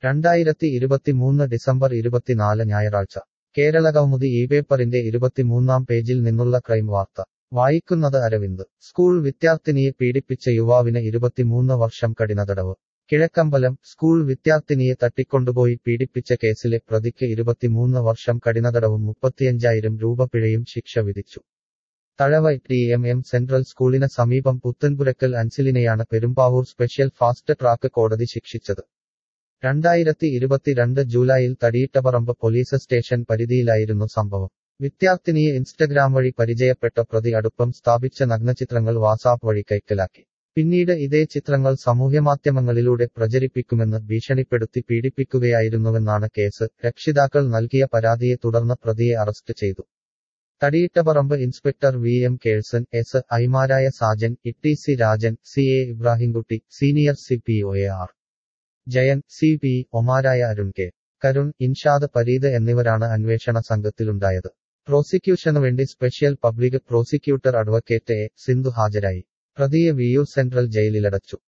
രണ്ടായിരത്തി ഇരുപത്തിമൂന്ന് ഡിസംബർ ഇരുപത്തിനാല് ഞായറാഴ്ച കേരള കൗമുദി ഈ പേപ്പറിന്റെ ഇരുപത്തിമൂന്നാം പേജിൽ നിന്നുള്ള ക്രൈം വാർത്ത വായിക്കുന്നത് അരവിന്ദ് സ്കൂൾ വിദ്യാർത്ഥിനിയെ പീഡിപ്പിച്ച യുവാവിന് ഇരുപത്തിമൂന്ന് വർഷം കഠിനതടവ് കിഴക്കമ്പലം സ്കൂൾ വിദ്യാർത്ഥിനിയെ തട്ടിക്കൊണ്ടുപോയി പീഡിപ്പിച്ച കേസിലെ പ്രതിക്ക് ഇരുപത്തിമൂന്ന് വർഷം കഠിനതടവും മുപ്പത്തിയഞ്ചായിരം രൂപ പിഴയും ശിക്ഷ വിധിച്ചു Thazhava T M M central സ്കൂളിന് സമീപം പുത്തൻപുരക്കൽ അൻസിലിനെയാണ് പെരുമ്പാവൂർ സ്പെഷ്യൽ ഫാസ്റ്റ് ട്രാക്ക് കോടതി ശിക്ഷിച്ചത് രണ്ടായിരത്തി ഇരുപത്തിരണ്ട് ജൂലൈയിൽ തടിയിട്ടപറമ്പ് പോലീസ് സ്റ്റേഷൻ പരിധിയിലായിരുന്നു സംഭവം വിദ്യാർത്ഥിനിയെ ഇൻസ്റ്റഗ്രാം വഴി പരിചയപ്പെട്ട പ്രതി അടുപ്പം സ്ഥാപിച്ച നഗ്നചിത്രങ്ങൾ വാട്സാപ്പ് വഴി കൈക്കലാക്കി പിന്നീട് ഇതേ ചിത്രങ്ങൾ സാമൂഹ്യമാധ്യമങ്ങളിലൂടെ പ്രചരിപ്പിക്കുമെന്ന് ഭീഷണിപ്പെടുത്തി പീഡിപ്പിക്കുകയായിരുന്നുവെന്നാണ് കേസ് രക്ഷിതാക്കൾ നൽകിയ പരാതിയെ തുടർന്ന് പ്രതിയെ അറസ്റ്റ് ചെയ്തു Thadiyittaparambu inspector V M Kerson S ഐമാരായ Sajan Itty C Rajan C A Ibrahimkutty senior C P O A R Jayan C P ഒമാരായ അരുൺ കെ കരുൺ ഇൻഷാദ് പരീദ് എന്നിവരാണ് അന്വേഷണ സംഘത്തിലുണ്ടായത് പ്രോസിക്യൂഷനു വേണ്ടി special public prosecutor advocate A Sindhu ഹാജരായി പ്രതിയെ വിയൂർ സെൻട്രൽ ജയിലിലടച്ചു